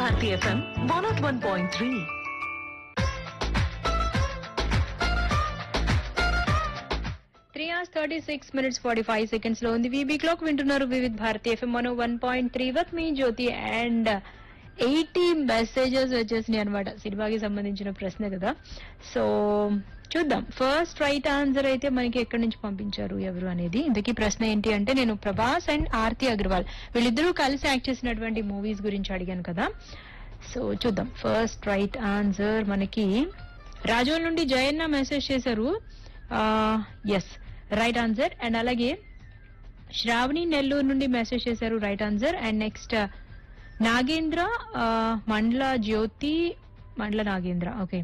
Bharati FM one nought one point three three hours thirty six minutes forty five seconds లో ఉంది VB clock వింటున్నారు Vividh Bharati FM మనో one point three with me Jyothi and eighty messages వచ్చేసినాయి అనమాట సినిమాకి సంబంధించిన ప్రశ్న కదా సో చూద్దాం ఫస్ట్ రైట్ ఆన్సర్ అయితే మనకి ఎక్కడి నుంచి పంపించారు ఎవరు అనేది ఇంతకీ ప్రశ్న ఏంటి అంటే నేను ప్రభాస్ అండ్ ఆర్తి అగర్వాల్ వీళ్ళిద్దరూ కలిసి యాక్ట్ చేసినటువంటి మూవీస్ గురించి అడిగాను కదా సో చూద్దాం ఫస్ట్ రైట్ ఆన్సర్ మనకి రాజోల్ నుండి జయన్న మెసేజ్ చేశారు ఎస్ రైట్ ఆన్సర్ అండ్ అలాగే శ్రావణి నెల్లూరు నుండి మెసేజ్ చేశారు right answer and next Nagendra ఆ, మండల జ్యోతి మండల నాగేంద్ర ఓకే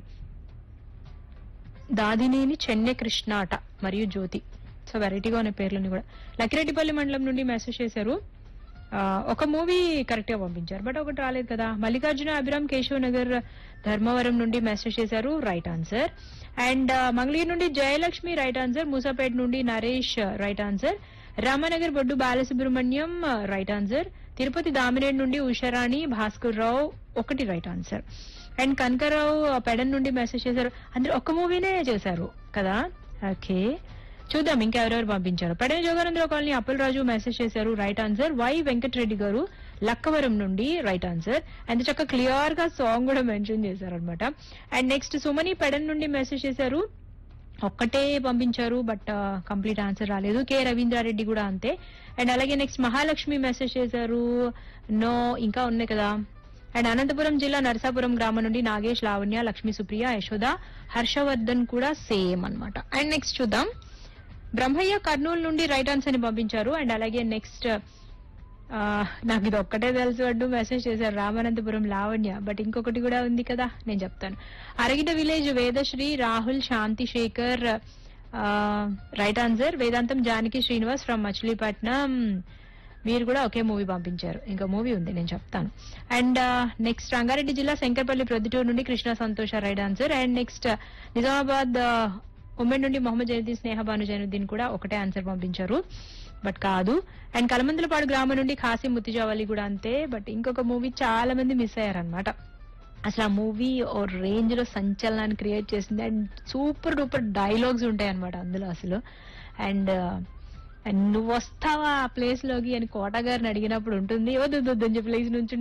దాదినేని చెన్నె కృష్ణాట మరియు జ్యోతి సో వెరైటీగా ఉన్న పేర్లని కూడా లకిరెడ్డిపల్లి మండలం నుండి మెసేజ్ చేశారు ఆ, ఒక మూవీ కరెక్ట్ గా పంపించారు బట్ ఒకటి రాలేదు కదా మల్లికార్జున అభిరామ్ కేశవ్ నగర్ ధర్మవరం నుండి మెసేజ్ చేశారు రైట్ ఆన్సర్ అండ్ మంగళగిరి నుండి జయలక్ష్మి రైట్ ఆన్సర్ మూసాపేట నుండి Naresh right answer Ramanagar Boddu Balasubrahmanyam right answer Tirupati Damineedu నుండి ఉషారాణి భాస్కర్ రావు ఒకటి right answer and Kanakarao Pedana నుండి మెసేజ్ చేశారు అందరూ ఒక్క మూవీనే చేశారు కదా ఓకే చూద్దాం ఇంకెవరెవరు పంపించారు పెడన జోగానందరావు కాలనీ అప్పుల్ రాజు మెసేజ్ చేశారు రైట్ ఆన్సర్ వై వెంకటరెడ్డి గారు లక్కవరం నుండి రైట్ ఆన్సర్ అండ్ చక్క క్లియర్ గా సాంగ్ కూడా మెన్షన్ చేశారు అనమాట అండ్ నెక్స్ట్ సుమని పెడన్ నుండి మెసేజ్ చేశారు ఒక్కటే పంపించారు బట్ కంప్లీట్ ఆన్సర్ రాలేదు కె రవీంద్రారెడ్డి కూడా అంతే అండ్ అలాగే నెక్స్ట్ మహాలక్ష్మి మెసేజ్ చేశారు నో ఇంకా ఉన్నాయి కదా అండ్ అనంతపురం జిల్లా నరసాపురం గ్రామం నుండి నాగేష్ లావణ్య లక్ష్మీ సుప్రియ యశోద హర్షవర్ధన్ కూడా సేమ్ అన్నమాట అండ్ నెక్స్ట్ చూద్దాం బ్రహ్మయ్య కర్నూలు నుండి రైట్ ఆన్సర్ ని పంపించారు అండ్ అలాగే నెక్స్ట్ ఆ, నాకు ఇది ఒక్కటే తెలుసు అంటూ మెసేజ్ చేశారు రామానంతపురం లావణ్య బట్ ఇంకొకటి కూడా ఉంది కదా నేను చెప్తాను అరగిట village Vedasri Rahul Shanti Sekhar right answer Vedantam Janaki Srinivas from Machilipatnam మీరు కూడా ఒకే మూవీ పంపించారు ఇంకా మూవీ ఉంది నేను చెప్తాను అండ్ నెక్స్ట్ రంగారెడ్డి జిల్లా శంకర్పల్లి ప్రొద్దుటూరు నుండి Krishna Santosha right answer and next Nizamabad ఉమ్మడి నుండి మొహమ్మద్ జైనుద్దీన్ స్నేహ భాను జైనుద్దీన్ కూడా ఒకటే ఆన్సర్ పంపించారు బట్ కాదు అండ్ కలమందలపాడు గ్రామం నుండి ఖాసీ ముత్తిజావలి కూడా అంతే బట్ ఇంకొక మూవీ చాలా మంది మిస్ అయ్యారనమాట అసలు ఆ మూవీ ఓ రేంజ్ లో సంచలనాన్ని క్రియేట్ చేసింది అండ్ సూపర్ డూపర్ డైలాగ్స్ ఉంటాయి అనమాట అందులో అసలు అండ్ నువ్వు వస్తావా ఆ ప్లేస్ లోకి అని కోట గారిని అడిగినప్పుడు ఉంటుంది వద్దు వద్దు అని చెప్పి ప్లేస్ నుంచి